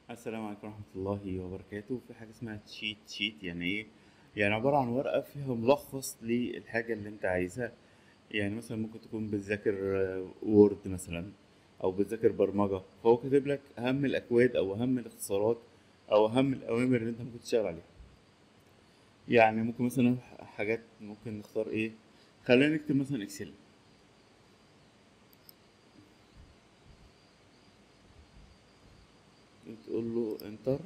السلام عليكم ورحمة الله وبركاته في حاجة اسمها تشيت شيت يعني ايه يعني عبارة عن ورقة فيها ملخص للحاجة اللي انت عايزها يعني مثلا ممكن تكون بتذاكر وورد مثلا او بتذاكر برمجة فهو كاتب لك اهم الاكواد او اهم الاختصارات او اهم الاوامر اللي انت ممكن تشتغل عليها يعني ممكن مثلا حاجات ممكن نختار ايه خلينا نكتب مثلا اكسل تقول له انتر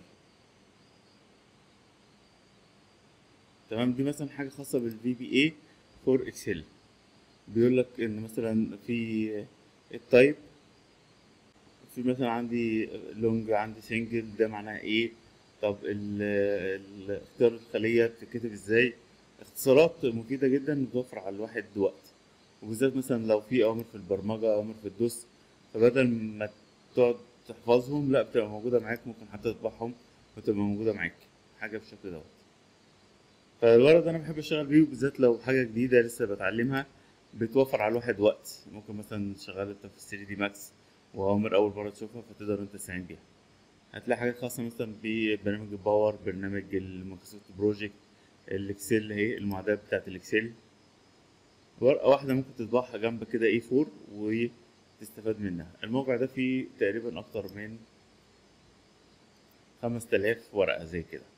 تمام دي مثلا حاجه خاصه بالفي بي اي فور اكسل بيقول لك ان مثلا في التايب في مثلا عندي لونج عندي سنجل ده معناها ايه طب ال- ال- اختيار الخليه بتتكتب ازاي اختصارات مفيده جدا بتوفر على الواحد وقت وبالذات مثلا لو في اوامر في البرمجه اوامر في الدوس فبدل ما تقعد تحفظهم لا بتبقى موجوده معاك ممكن حتى تطبعهم وتبقى موجوده معاك حاجه بالشكل دوت فالورق ده انا بحب اشتغل بيه بالذات لو حاجه جديده لسه بتعلمها بتوفر على الواحد وقت ممكن مثلا شغال انت في 3 دي ماكس واوامر اول مره تشوفها فتقدر انت تستعين بيها هتلاقي حاجات خاصه مثلا ببرنامج الباور برنامج المايكروسوفت بروجكت الاكسل اهي المعدات بتاعت الاكسل ورقه واحده ممكن تطبعها جنب كده اي 4 وتستفاد منها الموقع ده فيه تقريبا اكتر من 5000 ورقه زي كده